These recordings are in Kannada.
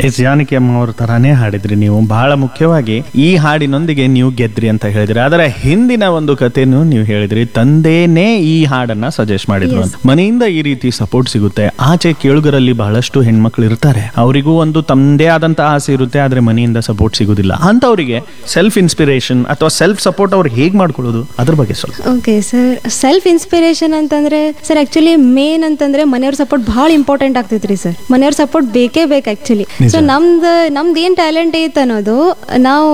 ಎಸ್ ಜಾನಕಿ ಅಮ್ಮ ಅವ್ರ ತರಾನೇ ಹಾಡಿದ್ರಿ ನೀವು ಬಹಳ ಮುಖ್ಯವಾಗಿ ಈ ಹಾಡಿನೊಂದಿಗೆ ನೀವು ಗೆದ್ರಿ ಅಂತ ಹೇಳಿದ್ರಿ ಅದರ ಹಿಂದಿನ ಒಂದು ಕಥೆನೂ ನೀವು ಹೇಳಿದ್ರಿ ತಂದೆನೇ ಈ ಹಾಡನ್ನ ಸಜೆಸ್ಟ್ ಮಾಡಿದ್ರು ಅಂತ ಮನೆಯಿಂದ ಈ ರೀತಿ ಸಪೋರ್ಟ್ ಸಿಗುತ್ತೆ ಆಚೆ ಕೇಳುಗರಲ್ಲಿ ಬಹಳಷ್ಟು ಹೆಣ್ಮಕ್ಳು ಇರ್ತಾರೆ ಅವರಿಗೂ ಒಂದು ತಮ್ಮದೇ ಆದಂತ ಆಸೆ ಇರುತ್ತೆ ಆದ್ರೆ ಮನೆಯಿಂದ ಸಪೋರ್ಟ್ ಸಿಗುದಿಲ್ಲ ಅಂತವರಿಗೆ ಸೆಲ್ಫ್ ಇನ್ಸ್ಪಿರೇಷನ್ ಅಥವಾ ಸೆಲ್ಫ್ ಸಪೋರ್ಟ್ ಅವ್ರು ಹೇಗ್ ಮಾಡ್ಕೊಳ್ಳೋದು ಅದ್ರ ಬಗ್ಗೆ ಸ್ವಲ್ಪ ಓಕೆ ಸರ್ ಸೆಲ್ಫ್ ಇನ್ಸ್ಪಿರೇಷನ್ ಅಂತಂದ್ರೆ ಸರ್ ಆಕ್ಚುಲಿ ಮೇನ್ ಅಂತಂದ್ರೆ ಮನೆಯವ್ರ ಸಪೋರ್ಟ್ ಭಾಳ ಇಂಪಾರ್ಟೆಂಟ್ ಆಗ್ತೈತ್ರಿ ಸರ್ ಮನೆಯವ್ರ ಸಪೋರ್ಟ್ ಬೇಕೇ ಬೇಕು ಆಕ್ಚುಲಿ ಸೊ ನಮ್ದು ನಮ್ದು ಏನ್ ಟ್ಯಾಲೆಂಟ್ ಐತೆ ಅನ್ನೋದು ನಾವು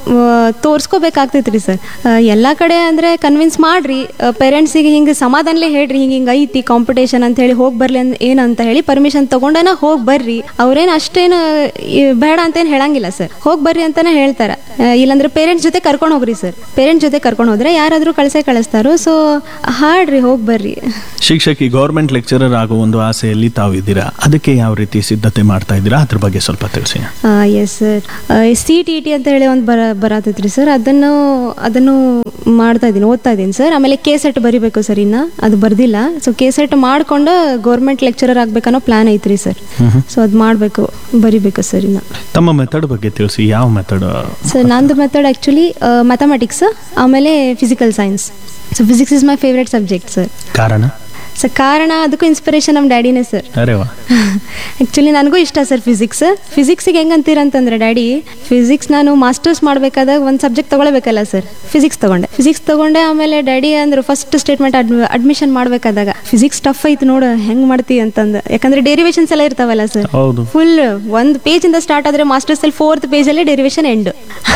ತೋರ್ಸ್ಕೋಬೇಕಾಗ್ತೈತ್ರಿ ಸರ್ ಎಲ್ಲಾ ಕಡೆ ಅಂದ್ರೆ ಕನ್ವಿನ್ಸ್ ಮಾಡ್ರಿ ಪೇರೆಂಟ್ಸಿಗೆ ಹಿಂಗೆ ಸಮಾಧಾನಲೇ ಹೇಳ್ರಿ ಹಿಂಗೆ ಹಿಂಗೆ ಐತಿ ಕಾಂಪಿಟೇಷನ್ ಅಂತ ಹೇಳಿ ಹೋಗಿ ಬರ್ಲಿ ಅಂತ ಏನಂತ ಹೇಳಿ ಪರ್ಮಿಷನ್ ತಗೊಂಡನ ಹೋಗಿ ಬರ್ರಿ ಅವ್ರೇನು ಅಷ್ಟೇನು ಈ, ಬೇಡ ಅಂತ ಏನು ಹೇಳಂಗಿಲ್ಲ ಸರ್ ಹೋಗಿ ಬರ್ರಿ ಅಂತಾನೆ ಹೇಳ್ತಾರ ಆ, ಇಲ್ಲಾಂದ್ರೆ ಪೇರೆಂಟ್ಸ್ ಜೊತೆ ಕರ್ಕೊಂಡು ಹೋಗ್ರಿ ಸರ್ ಪೇರೆಂಟ್ಸ್ ಜೊತೆ ಕರ್ಕೊಂಡು ಹೋದ್ರೆ ಯಾರಾದ್ರೂ ಕಳ್ಸೇ ಕಳಿಸ್ತಾರೋ ಸೊ ಹಾಡ್ರಿ ಹೋಗಿ ಬರ್ರಿ ಶಿಕ್ಷಕಿ ಗೌರ್ಮೆಂಟ್ ಲೆಕ್ಚರರ್ ಆಗೋ ಒಂದು ಆಸೆಯಲ್ಲಿ ತಾವಿದ್ದೀರಾ ಅದಕ್ಕೆ ಯಾವ ರೀತಿ ಸಿದ್ಧತೆ ಮಾಡ್ತಾ ಇದ್ದೀರಾ ಅದ್ರ ಬಗ್ಗೆ ಸ್ವಲ್ಪ ತಿಳಿಸಿ yes sir C T T ಅಂತ ಹೇಳಿ ಒಂದು ಬರ ಬರತೈತ್ರಿ ಸರ್ ಅದನ್ನು ಅದನ್ನು ಮಾಡ್ತಾ ಇದ್ದೀನಿ ಓದ್ತಾ ಇದ್ದೀನಿ ಸರ್ ಆಮೇಲೆ ಕೆ ಸೆಟ್ ಬರಿಬೇಕು ಸರ್ ಇನ್ನ ಅದು ಬರ್ದಿಲ್ಲ ಸೊ ಕೆ ಸೆಟ್ ಮಾಡ್ಕೊಂಡು ಗೌರ್ಮೆಂಟ್ ಲೆಕ್ಚರರ್ ಆಗ್ಬೇಕನ್ನೋ ಪ್ಲಾನ್ ಐತ್ರಿ ಸರ್ ಸೊ ಅದು ಮಾಡಬೇಕು ಬರಿಬೇಕು ಸರ್ ಇನ್ನ ತಮ್ಮ ಮೆಥಡ್ ಬಗ್ಗೆ ತಿಳಿಸಿ ಯಾವ ಮೆಥಡ್ ಸರ್ ನಂದು ಮೆಥಡ್ ಆ್ಯಕ್ಚುಲಿ ಮ್ಯಾಥಮೆಟಿಕ್ಸ್ ಆಮೇಲೆ physical science so physics is my favourite subject sir ಕಾರಣ ಸರ್ ಕಾರಣ ಅದಕ್ಕೂ ಇನ್ಸ್ಪಿರೇಷನ್ ನಮ್ಮ ಡ್ಯಾಡಿನೇ ಸರ್ ಅರೆ ವಾ ಆ್ಯಕ್ಚುಲಿ ನನಗೂ ಇಷ್ಟ ಸರ್ ಫಿಸಿಕ್ಸ್ ಫಿಸಿಕ್ಸಿಗೆ ಹೆಂಗೆ ಅಂತೀರಂತಂದ್ರೆ ಡ್ಯಾಡಿ ಫಿಸಿಕ್ಸ್ ನಾನು ಮಾಸ್ಟರ್ಸ್ ಮಾಡಬೇಕಾದಾಗ ಒಂದು ಸಬ್ಜೆಕ್ಟ್ ತಗೊಳ್ಬೇಕಲ್ಲ ಸರ್ ಫಿಸಿಕ್ಸ್ ತಗೊಂಡೆ ಫಿಸಿಕ್ಸ್ ತಗೊಂಡೆ ಆಮೇಲೆ ಡ್ಯಾಡಿ ಅಂದ್ರೆ ಫಸ್ಟ್ ಸ್ಟೇಟ್ಮೆಂಟ್ ಅಡ್ಮಿಷನ್ ಮಾಡಬೇಕಾದಾಗ ಫಿಸಿಕ್ಸ್ ಟಫ್ ಐತೆ ನೋಡು ಹೆಂಗೆ ಮಾಡ್ತಿ ಅಂತಂದು ಯಾಕಂದ್ರೆ ಡೆರಿವೇಶನ್ಸ್ ಎಲ್ಲ ಇರ್ತಾವಲ್ಲ ಸರ್ ಹೌದು ಫುಲ್ ಒಂದು ಪೇಜಿಂದ ಸ್ಟಾರ್ಟ್ ಆದರೆ ಮಾಸ್ಟರ್ಸ್ ಅಲ್ಲಿ ಫೋರ್ತ್ ಪೇಜಲ್ಲಿ ಡೆರಿವೇಶನ್ ಎಂಡ್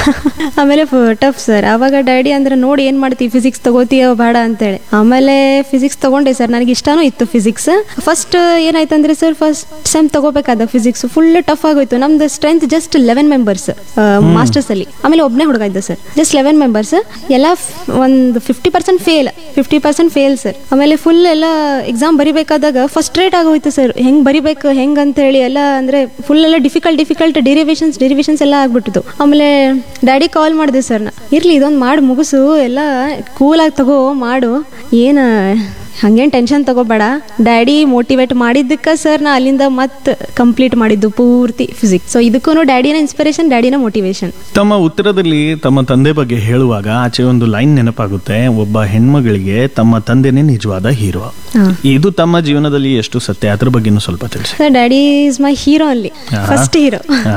ಆಮೇಲೆ ಟಫ್ ಸರ್ ಆವಾಗ ಡ್ಯಾಡಿ ಅಂದ್ರೆ ನೋಡಿ ಏನು ಮಾಡ್ತೀವಿ ಫಿಸಿಕ್ಸ್ ತಗೋತೀಯೋ ಬೇಡ ಅಂತೇಳಿ ಆಮೇಲೆ ಫಿಸಿಕ್ಸ್ ತಗೊಂಡೆ ಸರ್ ನನಗೆ ಇಷ್ಟನೂ ಇತ್ತು ಫಿಸಿಕ್ಸ್ ಫಸ್ಟ್ ಏನಾಯ್ತಂದ್ರೆ ಸರ್ ಫಸ್ಟ್ ಸೆಮ್ ತಗೋಬೇಕಾದ ಫಿಸಿಕ್ಸ್ ಫುಲ್ ಟಫ್ ಆಗೋಯ್ತು ನಮ್ದು strength just eleven members masters ಅಲ್ಲಿ ಆಮೇಲೆ ಒಬ್ಬನೇ ಹುಡುಗ ಇದ್ದ ಸರ್ ಜಸ್ಟ್ ಲೆವೆನ್ ಮೆಂಬರ್ಸ್ ಎಲ್ಲ ಒಂದು fifty percent fail fifty percent fail sir ಆಮೇಲೆ ಫುಲ್ ಎಲ್ಲ ಎಕ್ಸಾಮ್ ಬರಿಬೇಕಾದಾಗ ಫಸ್ಟ್ ರೇಟ್ ಆಗೋಯ್ತು ಸರ್ ಹೆಂಗ್ ಬರಿಬೇಕು ಹೆಂಗ್ ಅಂತ ಹೇಳಿ ಎಲ್ಲ ಅಂದ್ರೆ ಫುಲ್ ಎಲ್ಲ ಡಿಫಿಕಲ್ಟ್ ಡಿಫಿಕಲ್ಟ್ ಡೆರಿವೇಶನ್ಸ್ ಡೆರಿವೇಶನ್ಸ್ ಎಲ್ಲ ಆಗ್ಬಿಟ್ಟಿತ್ತು ಆಮೇಲೆ ಡ್ಯಾಡಿ ಕಾಲ್ ಮಾಡಿದೆ ಸರ್ ನಾ ಇರ್ಲಿ ಇದೊಂದು ಮಾಡಿ ಮುಗಿಸು ಎಲ್ಲ ಕೂಲಾಗಿ ತಗೋ ಮಾಡು ಏನು ಹಂಗೇನು ಟೆನ್ಷನ್ ತಗೋಬೇಡ ಡ್ಯಾಡಿ ಮೋಟಿವೇಟ್ ಮಾಡಿದ್ದಕ್ಕೆ ಸರ್ ನಾ ಅಲ್ಲಿಂದ ಮತ್ತೆ ಕಂಪ್ಲೀಟ್ ಮಾಡಿದ್ದು ಪೂರ್ತಿ ಫಿಸಿಕ್ಸ್ ಸೊ ಇದಕ್ಕೂ ಡ್ಯಾಡಿನ ಇನ್ಸ್ಪಿರೇಷನ್ ಡ್ಯಾಡಿನ ಮೋಟಿವೇಶನ್ ತಮ್ಮ ಉತ್ತರದಲ್ಲಿ ತಮ್ಮ ತಂದೆ ಬಗ್ಗೆ ಹೇಳುವಾಗ ಆಚೆ ಒಂದು ಲೈನ್ ನೆನಪಾಗುತ್ತೆ ಒಬ್ಬ ಹೆಣ್ಮಗಳಿಗೆ ತಮ್ಮ ತಂದೆನೇ ನಿಜವಾದ ಹೀರೋ ಹಾಂ ಇದು ತಮ್ಮ ಜೀವನದಲ್ಲಿ ಎಷ್ಟು ಸತ್ಯ ಅದ್ರ ಬಗ್ಗೆನೂ ಸ್ವಲ್ಪ ತಿಳಿಸಿ sir daddy is my hero ಅಲ್ಲಿ ಆಹಾ. ಫಸ್ಟ್ ಹೀರೋ ಆ,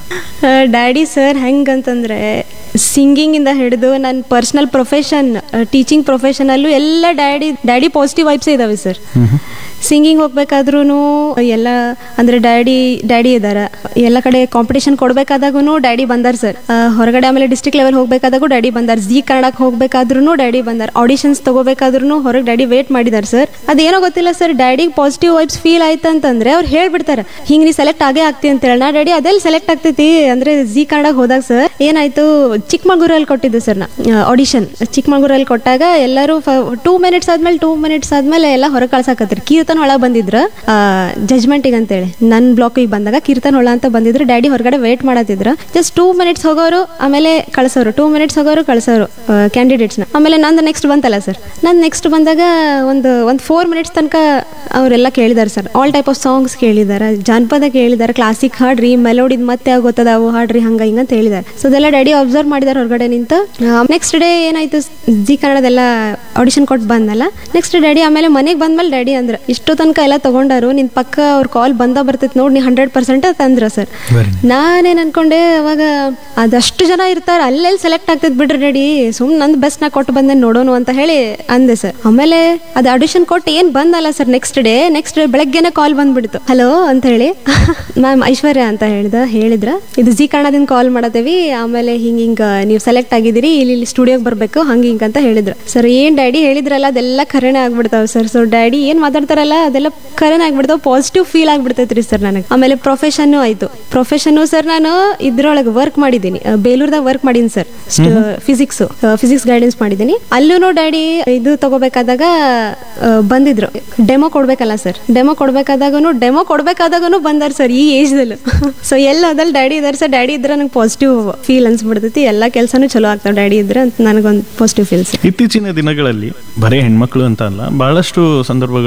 ಡ್ಯಾಡಿ ಸರ್ ಹೆಂಗಂತಂದ್ರೆ ಸಿಂಗಿಂಗ್ ಇಂದ ಹಿಡಿದು ನನ್ನ ಪರ್ಸನಲ್ ಪ್ರೊಫೆಷನ್ ಟೀಚಿಂಗ್ ಪ್ರೊಫೆಷನಲ್ಲೂ ಎಲ್ಲ ಡ್ಯಾಡಿ ಡ್ಯಾಡಿ ಪಾಸಿಟಿವ್ ವೈಬ್ಸೇ ಇದಾವೆ ಸರ್ ಸಿಂಗಿಂಗ್ ಹೋಗ್ಬೇಕಾದ್ರೂ ಎಲ್ಲ ಅಂದ್ರೆ ಡ್ಯಾಡಿ ಡ್ಯಾಡಿ ಇದಾರ ಎಲ್ಲ ಕಡೆ ಕಾಂಪಿಟೇಷನ್ ಕೊಡ್ಬೇಕಾದಾಗೂ ಡ್ಯಾಡಿ ಬಂದಾರ ಸರ್ ಹೊರಗಡೆ ಆಮೇಲೆ ಡಿಸ್ಟ್ರಿಕ್ಟ್ ಲೆವೆಲ್ ಹೋಗ್ಬೇಕಾದಾಗೂ ಡ್ಯಾಡಿ ಬಂದಾರ ಜಿ ಕನ್ನಡಕ್ಕೆ ಹೋಗ್ಬೇಕಾದ್ರೂ ಡ್ಯಾಡಿ ಬಂದಾರ ಆಡಿಷನ್ಸ್ ತಗೋಬೇಕಾದ್ರೂ ಹೊರಗೆ ಡ್ಯಾಡಿ ವೇಟ್ ಮಾಡಿದಾರೆ ಸರ್ ಅದೇನೋ ಗೊತ್ತಿಲ್ಲ ಸರ್ ಡ್ಯಾಡಿಗೆ ಪಾಸಿಟಿವ್ ವೈಬ್ಸ್ ಫೀಲ್ ಆಯ್ತು ಅಂತಂದ್ರೆ ಅವ್ರು ಹೇಳ್ಬಿಡ್ತಾರೆ ಹಿಂಗೆ ನೀ ಸೆಲೆಕ್ಟ್ ಆಗೇ ಆಗ್ತಿ ಅಂತ ಹೇಳಿ ನಾ ಡ್ಯಾಡಿ ಅದೆಲ್ಲಿ ಸೆಲೆಕ್ಟ್ ಆಗ್ತೈತಿ ಅಂದ್ರೆ ಜಿ ಕನ್ನಡಕ್ಕೆ ಹೋದಾಗ ಸರ್ ಏನಾಯ್ತು ಚಿಕ್ಕಮಗಳೂರಲ್ಲಿ ಕೊಟ್ಟಿದ್ದು ಸರ್ ನಾ ಆಡಿಷನ್ ಚಿಕ್ಕಮಗಳೂರಲ್ಲಿ ಕೊಟ್ಟಾಗ ಎಲ್ಲರೂ ಟೂ ಮಿನಿಟ್ಸ್ ಆದ್ಮೇಲೆ ಟೂ ಮಿನಿಟ್ಸ್ ಆದ್ಮೇಲೆ ಎಲ್ಲ ಹೊರಗೆ ಕಳ್ಸಾಕತ್ರಿ ಕೀರ್ತನ್ ಹೊಳ ಬಂದಿದ್ರ ಜಜ್ಮೆಂಟಿಗೆ ಅಂತೇಳಿ ನನ್ನ ಬ್ಲಾಕಿಗೆ ಬಂದಾಗ ಕೀರ್ತನ್ ಹೊಳ ಅಂತ ಬಂದಿದ್ರು ಡ್ಯಾಡಿ ಹೊರಗಡೆ ವೇಟ್ ಮಾಡತ್ತಿದ್ರು ಜಸ್ಟ್ ಟೂ ಮಿನಿಟ್ಸ್ ಹೋಗೋರು ಆಮೇಲೆ ಕಳ್ಸೋರು ಟೂ ಮಿನಿಟ್ಸ್ ಹೋಗೋರು ಕಳ್ಸೋರು ಕ್ಯಾಂಡಿಡೇಟ್ಸ್ನ ಆಮೇಲೆ ನಂದು ನೆಕ್ಸ್ಟ್ ಬಂತಲ್ಲ ಸರ್ ನಂದು ನೆಕ್ಸ್ಟ್ ಬಂದಾಗ ಒಂದು ಒಂದು ಫೋರ್ ಮಿನಿಟ್ಸ್ ತನಕ ಅವರೆಲ್ಲ ಕೇಳಿದಾರೆ sir all type of songs ಕೇಳಿದಾರೆ ಜಾನಪದ ಕೇಳಿದಾರೆ ಕ್ಲಾಸಿಕ್ ಹಾಡ್ರಿ ಮೆಲೋಡಿದ್ ಮತ್ತೆ ಯಾವ ಗೊತ್ತದಾವು ಹಾಡ್ರಿ ಹಂಗ ಹಿಂಗ ಅಂತ ಹೇಳಿದಾರೆ ಸೊ ಅದೆಲ್ಲ ಡ್ಯಾಡಿ ಅಬ್ಸರ್ವ್ ಮಾಡಿದಾರೆ ಹೊರಗಡೆ ನಿಂತು ನೆಕ್ಸ್ಟ್ ಡೇ ಏನಾಯ್ತು ಜಿ ಕನ್ನಡದೆಲ್ಲ ಆಡಿಷನ್ ಕೊಟ್ಟು ಬಂದಲ್ಲ ನೆಕ್ಸ್ಟ್ ಡ್ಯಾಡಿ ಆಮೇಲೆ ಮನೆಗೆ ಬಂದ್ಮೇಲೆ ಡ್ಯಾಡಿ ಅಂದ್ರೆ ಇಷ್ಟು ತನಕ ಎಲ್ಲ ತಗೊಂಡಾರು ನಿನ್ ಪಕ್ಕ ಅವ್ರ ಕಾಲ್ ಬಂದ ಬರ್ತೈತೆ ನೋಡಿ ನೀ ಹಂಡ್ರೆಡ್ ಪರ್ಸೆಂಟ್ ತಂದ್ರ ಸರ್ Very ನಾನೇನ್ ಅನ್ಕೊಂಡೆ ಅವಾಗ ಅದಷ್ಟು ಜನ ಇರ್ತಾರ ಅಲ್ಲೆಲ್ಲಿ ಸೆಲೆಕ್ಟ್ ಆಗ್ತೈತ್ ಬಿಡ್ರಿ ರೆಡಿ ಸುಮ್ ನಂದು ಬೆಸ್ಟ್ ನಾ ಕೊಟ್ಟು ಬಂದೆ ನೋಡೋನು ಅಂತ ಹೇಳಿ ಅಂದೆ ಸರ್ ಆಮೇಲೆ ಅದು ಆಡಿಷನ್ ಕೊಟ್ಟು ಏನ್ ಬಂದಲ್ಲ sir next day next day ಬೆಳಗ್ಗೆನೆ ಕಾಲ್ ಬಂದ್ಬಿಡ್ತು ಹಲೋ ಅಂತ ಹೇಳಿ ಮ್ಯಾಮ್ ಐಶ್ವರ್ಯ ಅಂತ ಹೇಳ್ದ ಹೇಳಿದ್ರ ಇದು ಜಿ ಕನ್ನಡದಿಂದ ಕಾಲ್ ಮಾಡತ್ತೇವಿ ಆಮೇಲೆ ಹಿಂಗ ಹಿಂಗ ನೀವು ಸೆಲೆಕ್ಟ್ ಆಗಿದ್ದೀರಿ ಇಲ್ಲಿ ಇಲ್ಲಿ ಸ್ಟುಡಿಯೋಗೆ ಬರ್ಬೇಕು ಹಂಗ ಹಿಂಗ ಅಂತ ಹೇಳಿದ್ರು ಸರ್ ಏನ್ ಡ್ಯಾಡಿ ಹೇಳಿದ್ರಲ್ಲ ಅದೆಲ್ಲ ಖರೇನೆ ಆಗ್ಬಿಡ್ತಾವ ಸರ್ ಸೊ ಡ್ಯಾಡಿ ಏನ್ ಮಾತಾಡ್ತಾರಲ್ಲ ಅದೆಲ್ಲ ಖರೇನೆ ಆಗ್ಬಿಡ್ತಾವ ಪಾಸಿಟಿವ್ ಫೀಲ್ ಆಗ್ಬಿಡ್ತೈತ್ರಿ ಸರ್ ನನಗೆ ಆಮೇಲೆ ಪ್ರೊಫೆಷನ್ನು ಆಯ್ತು ಪ್ರೊಫೆಷನ್ನು ಸರ್ ನಾನು ಇದ್ರೊಳಗೆ ವರ್ಕ್ ಮಾಡಿದ್ದೀನಿ ಅಹ್, ಬೇಲೂರ್ದಾಗ ವರ್ಕ್ ಮಾಡೀನಿ ಸರ್ ಫಿಸಿಕ್ಸ್ ಫಿಸಿಕ್ಸ್ ಗೈಡೆನ್ಸ್ ಮಾಡಿದ್ದೀನಿ ಅಲ್ಲೂ ಡ್ಯಾಡಿ ಇದು ತಗೋಬೇಕಾದಾಗ ಅಹ್, ಬಂದಿದ್ರು ಡೆಮೋ ಕೊಡ್ಬೇಕಲ್ಲ ಸರ್ ಡೆಮೋ ಕೊಡ್ಬೇಕಾದಾಗೂ ಡೆಮೋ ಕೊಡ್ಬೇಕಾದಾಗೂ ಬಂದಾರ ಸರ್ ಈ ಏಜ್ದಲ್ಲೂ ಸೊ ಎಲ್ಲ ಅದಲ್ಲಿ ಡ್ಯಾಡಿ ಇದಾರೆ ಸರ್ ಡ್ಯಾಡಿ ಇದ್ರೆ ನಂಗೆ ಪಾಸಿಟಿವ್ ಫೀಲ್ ಅನ್ಸ್ಬಿಡ್ತೈತಿ ಎಲ್ಲ ಕೆಲಸನೂ ಚಲೋ ಆಗ್ತಾವ ಡ್ಯಾಡಿ ಇದ್ರೆ ಅಂತ ನನಗೊಂದು ಪಾಸಿಟಿವ್ ಫೀಲ್ ಸರ್ ಇತ್ತೀಚಿನ ದಿನಗಳಲ್ಲಿ ಬರೀ ಹೆಣ್ಮಕ್ಳು ಅಂತ ಅಲ್ಲ ಬಹಳಷ್ಟು ಸಂದರ್ಭಗಳಲ್ಲಿ ಗಂಡ್ಮಕ್ಳು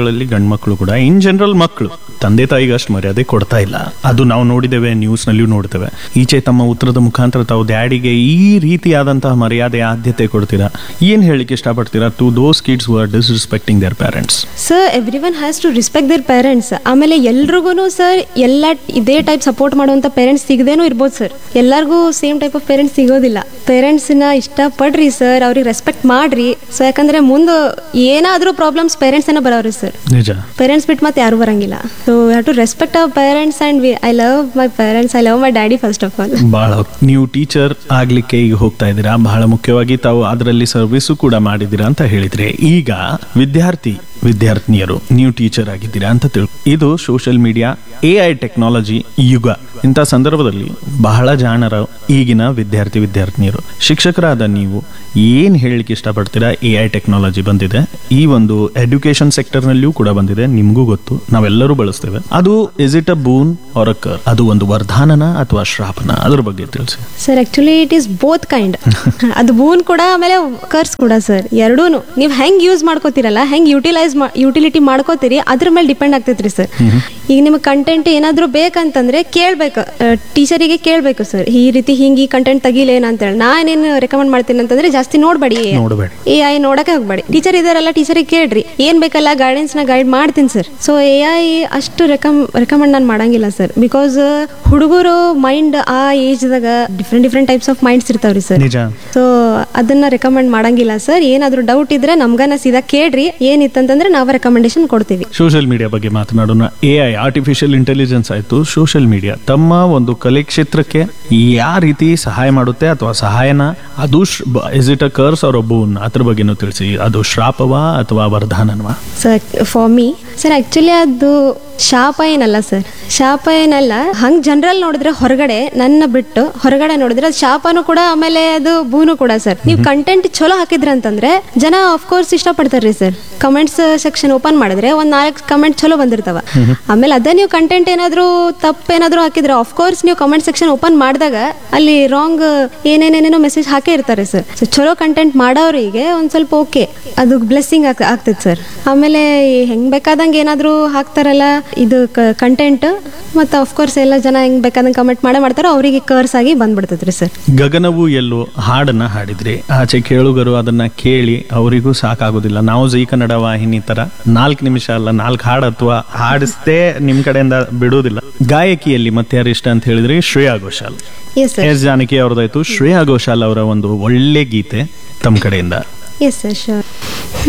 ಮೊಮ್ಮಕ್ಕಳು ಕೂಡ ಇನ್ ಜನರಲ್ ಮಕ್ಕಳು ತಂದೆ ತಾಯಿಗೆ ಅಷ್ಟು ಮರ್ಯಾದೆ ಕೊಡ್ತಾ ಇಲ್ಲ ಅದು ನಾವು ನೋಡಿದ್ದೇವೆ ನ್ಯೂಸ್ ನಲ್ಲಿಯೂ ನೋಡ್ತೇವೆ ಈಚೆ ತಮ್ಮ ಉತ್ತರದ ಮುಖಾಂತರ ತಾವು ಡ್ಯಾಡಿಗೆ ಈ ರೀತಿಯಾದಂತಹ ಮರ್ಯಾದೆ ಆದ್ಯತೆ ಕೊಡ್ತೀರಾ ಏನ್ ಹೇಳಿಕ್ಕೆ ಇಷ್ಟಪಡ್ತೀರಾ to those kids who are disrespecting their parents sir everyone has to respect their parents ಆಮೇಲೆ ಎಲ್ರಿಗೂ ಸರ್ ಎಲ್ಲ ಇದೇ ಟೈಪ್ ಸಪೋರ್ಟ್ ಮಾಡುವಂಥ ಪೇರೆಂಟ್ಸ್ ಸಿಗದೇನೂ ಇರ್ಬೋದು ಸರ್ ಎಲ್ಲರಿಗೂ ಸೇಮ್ ಟೈಪ್ ಆಫ್ ಪೇರೆಂಟ್ಸ್ ಸಿಗೋದಿಲ್ಲ ಪೇರೆಂಟ್ಸ್ನ ಇಷ್ಟಪಡ್ರಿ ಸರ್ ಅವ್ರಿಗೆ ರೆಸ್ಪೆಕ್ಟ್ ಮಾಡ್ರಿ ಸೊ ಯಾಕಂದ್ರೆ ಮುಂದೆ ಏನಾದರೂ ಪ್ರಾಬ್ಲಮ್ಸ್ ಪೇರೆಂಟ್ಸನ್ನ ಬರೋರಿ ಸರ್ ನಿಜ ಪೇರೆಂಟ್ಸ್ ಬಿಟ್ಟು ಮತ್ತೆ ಯಾರು ಬರಂಗಿಲ್ಲ so have to respect our parents and we I love my parents I love my daddy first of all ಬಹಳ ನೀವು ಟೀಚರ್ ಆಗ್ಲಿಕ್ಕೆ ಈಗ ಹೋಗ್ತಾ ಇದ್ದೀರಾ ಬಹಳ ಮುಖ್ಯವಾಗಿ ತಾವು ಅದರಲ್ಲಿ ಸರ್ವಿಸು ಕೂಡ ಮಾಡಿದ್ದೀರಾ ಅಂತ ಹೇಳಿದ್ರೆ ಈಗ ವಿದ್ಯಾರ್ಥಿ ವಿದ್ಯಾರ್ಥಿನಿಯರು ನೀವು ಟೀಚರ್ ಆಗಿದ್ದೀರಾ ಅಂತ ತಿಳ್ ಇದು social media A I technology ಯುಗ ಇಂಥ ಸಂದರ್ಭದಲ್ಲಿ ಬಹಳ ಜಾಣರ ಈಗಿನ ವಿದ್ಯಾರ್ಥಿ ವಿದ್ಯಾರ್ಥಿನಿಯರು ಶಿಕ್ಷಕರಾದ ನೀವು ಏನ್ ಹೇಳಲಿಕ್ಕೆ ಇಷ್ಟಪಡ್ತೀರಾ ಎ ಐ ಟೆಕ್ನಾಲಜಿ ಬಂದಿದೆ ಈ ಒಂದು ಎಡ್ಯುಕೇಶನ್ ಸೆಕ್ಟರ್ ನಲ್ಲಿಯೂ ಕೂಡ ಬಂದಿದೆ ನಿಮಗೂ ಗೊತ್ತು ನಾವೆಲ್ಲರೂ ಬಳಸ್ತೇವೆ ಅದು is it a boon or a curse ಅದು ಒಂದು ವರ್ಧಾನನ ಅಥವಾ ಶ್ರಾಪನ ಅದ್ರ ಬಗ್ಗೆ ತಿಳಿಸಿ sir actually it is both kind ಅದು ಬೂನ್ ಕೂಡ ಆಮೇಲೆ ಕರ್ಸ್ ಕೂಡ ಸರ್ ಎರಡೂ ನೀವು ಹೆಂಗ್ ಯೂಸ್ ಮಾಡ್ಕೋತೀರಲ್ಲ ಹೆಂಗ್ ಯುಟಿಲೈಸ್ ಯುಟಿಲಿಟಿ ಮಾಡ್ಕೋತೀರಿ ಅದ್ರ ಮೇಲೆ ಡಿಪೆಂಡ್ ಆಗ್ತೈತ್ರಿ ಸರ್ ಈಗ ನಿಮ್ಗೆ ಕಂಟೆಂಟ್ ಏನಾದರೂ ಬೇಕಂತಂದ್ರೆ ಕೇಳ್ಬೇಕು ಟೀಚರಿಗೆ ಕೇಳಬೇಕು ಸರ್ ಈ ರೀತಿ ಹಿಂಗೆ ಈ ಕಂಟೆಂಟ್ ತೆಗಿಲೇನ ಅಂತೇಳಿ ನಾನೇನು ರೆಕಮೆಂಡ್ ಮಾಡ್ತೀನಿ ಅಂತಂದ್ರೆ ಜಾಸ್ತಿ ನೋಡಬೇಡಿ ನೋಡಬೇಡಿ ಎ ಐ ನೋಡಕ್ಕೆ ಹೋಗ್ಬೇಡಿ ಟೀಚರ್ ಇದಾರಲ್ಲ ಟೀಚರಿಗೆ ಕೇಳ್ರಿ ಏನ್ ಬೇಕಲ್ಲ ಗೈಡೆನ್ಸ್ ನ ಗೈಡ್ ಮಾಡ್ತೀನಿ ಸರ್ ಸೊ ಎ ಐ ಅಷ್ಟು ರೆಕಮ್ ರೆಕಮೆಂಡ್ ನಾನು ಮಾಡಂಗಿಲ್ಲ ಸರ್ ಬಿಕಾಸ್ ಹುಡುಗರು ಮೈಂಡ್ ಆ ಏಜ್ದಾಗ different different types of minds ಇರ್ತಾವ್ರಿ ಸರ್ ನಿಜ ಸೊ ಅದನ್ನ ರೆಕಮೆಂಡ್ ಮಾಡಂಗಿಲ್ಲ ಸರ್ ಏನಾದ್ರೂ ಡೌಟ್ ಇದ್ರೆ ನಮ್ಗನ ಸೀದಾ ಕೇಳ್ರಿ ಏನಿತ್ತಂತಂದ್ರೆ ನಾವು ರೆಕಮೆಂಡೇಶನ್ ಕೊಡ್ತೀವಿ ಸೋಷಿಯಲ್ ಮೀಡಿಯಾ ಬಗ್ಗೆ ಮಾತನಾಡೋಣ ಎ ಐ ಆರ್ಟಿಫಿಷಿಯಲ್ ಇಂಟೆಲಿಜೆನ್ಸ್ ಆಯ್ತು ಸೋಷಿಯಲ್ ಮೀಡಿಯಾ ತಮ್ಮ ಒಂದು ಕಲೆ ಕ್ಷೇತ್ರಕ್ಕೆ ಯಾವ ರೀತಿ ಸಹಾಯ ಮಾಡುತ್ತೆ ಅಥವಾ ಸಹಾಯನ ಅದು ಇಸ್ ಇಟ್ ಅ ಕರ್ಸ್ ಅವ್ರ ಬೂನ್ ಅದ್ರ ಬಗ್ಗೆನೂ ತಿಳಿಸಿ ಅದು ಶ್ರಾಪವಾ ಅಥವಾ ವರದಾನವಾ sir for me sir actually ಅದು ಶಾಪ ಏನಲ್ಲ ಸರ್ ಶಾಪ ಏನಲ್ಲ ಹಂಗ್ ಜನರಲ್ ನೋಡಿದ್ರೆ ಹೊರಗಡೆ ನನ್ನ ಬಿಟ್ಟು ಹೊರಗಡೆ ನೋಡಿದ್ರೆ ಅದು ಶಾಪನೂ ಕೂಡ ಆಮೇಲೆ ಅದು ಬೂನು ಕೂಡ ಸರ್ ನೀವು ಕಂಟೆಂಟ್ ಚಲೋ ಹಾಕಿದ್ರ ಅಂತಂದ್ರೆ ಜನ ಕೋರ್ಸ್ ಇಷ್ಟಪಡ್ತಾರ್ರಿ ಸರ್ ಕಮೆಂಟ್ಸ್ ಸೆಕ್ಷನ್ ಓಪನ್ ಮಾಡಿದ್ರೆ ಒಂದ್ ನಾಲ್ಕು ಕಮೆಂಟ್ ಚಲೋ ಬಂದಿರ್ತಾವ ಆಮೇಲೆ ಅದೇ ನೀವು ಕಂಟೆಂಟ್ ಏನಾದ್ರು ತಪ್ಪೇನಾದ್ರೂ ಹಾಕಿದ್ರೆ ಕೋರ್ಸ್ ನೀವು ಕಮೆಂಟ್ ಸೆಕ್ಷನ್ ಓಪನ್ ಮಾಡಿದಾಗ ಅಲ್ಲಿ ರಾಂಗ್ ಏನೇನೇನೇನೋ ಮೆಸೇಜ್ ಹಾಕೇ ಇರ್ತಾರೆ ಸರ್ ಸೊ ಚಲೋ ಕಂಟೆಂಟ್ ಮಾಡೋರಿಗೆ ಒಂದ್ ಸ್ವಲ್ಪ ಓಕೆ ಅದು ಬ್ಲೆಸ್ಸಿಂಗ್ ಆಗ್ ಆಗ್ತೈತೆ ಸರ್ ಆಮೇಲೆ ಈ ಹೆಂಗ್ ಬೇಕಾದಂಗೆ ಏನಾದ್ರು ಹಾಕ್ತಾರಲ್ಲ ಇದು ಕಂಟೆಂಟ್ ಮತ್ತು ಅಫ್ಕೋರ್ಸ್ ಎಲ್ಲ ಜನ ಹೆಂಗ್ ಬೇಕಾದಂಗೆ ಕಮೆಂಟ್ ಮಾಡೇ ಮಾಡ್ತಾರೋ ಅವರಿಗೆ ಕರ್ಸ್ ಆಗಿ ಬಂದ್ಬಿಡ್ತೈತ್ರಿ ಸರ್ ಗಗನವು ಎಲ್ಲೋ ಹಾಡನ್ನ ಹಾಡಿದ್ರಿ ಆಚೆ ಕೇಳುಗರು ಅದನ್ನ ಕೇಳಿ ಅವರಿಗೂ ಸಾಕಾಗೋದಿಲ್ಲ ನಾವು ಜಿ ಕನ್ನಡ ವಾಹಿನಿ ತರ ನಾಲ್ಕು ನಿಮಿಷ ಅಲ್ಲ ನಾಲ್ಕು ಹಾಡು ಅಥವಾ ಹಾಡಿಸ್ತೇ ನಿಮ್ ಕಡೆಯಿಂದ ಬಿಡುವುದಿಲ್ಲ ಗಾಯಕಿಯಲ್ಲಿ ಮತ್ತೆ ಯಾರು ಇಷ್ಟ ಅಂತ ಹೇಳಿದ್ರಿ Shreya Ghoshal yes sir S Janaki ಅವ್ರದ್ದಾಯ್ತು ಶ್ರೇಯಾ ಘೋಷಾಲ್ ಅವರ ಒಂದು ಒಳ್ಳೆ ಗೀತೆ ತಮ್ಮ ಕಡೆಯಿಂದ ಎಸ್ ಸರ್ ಶೋರ್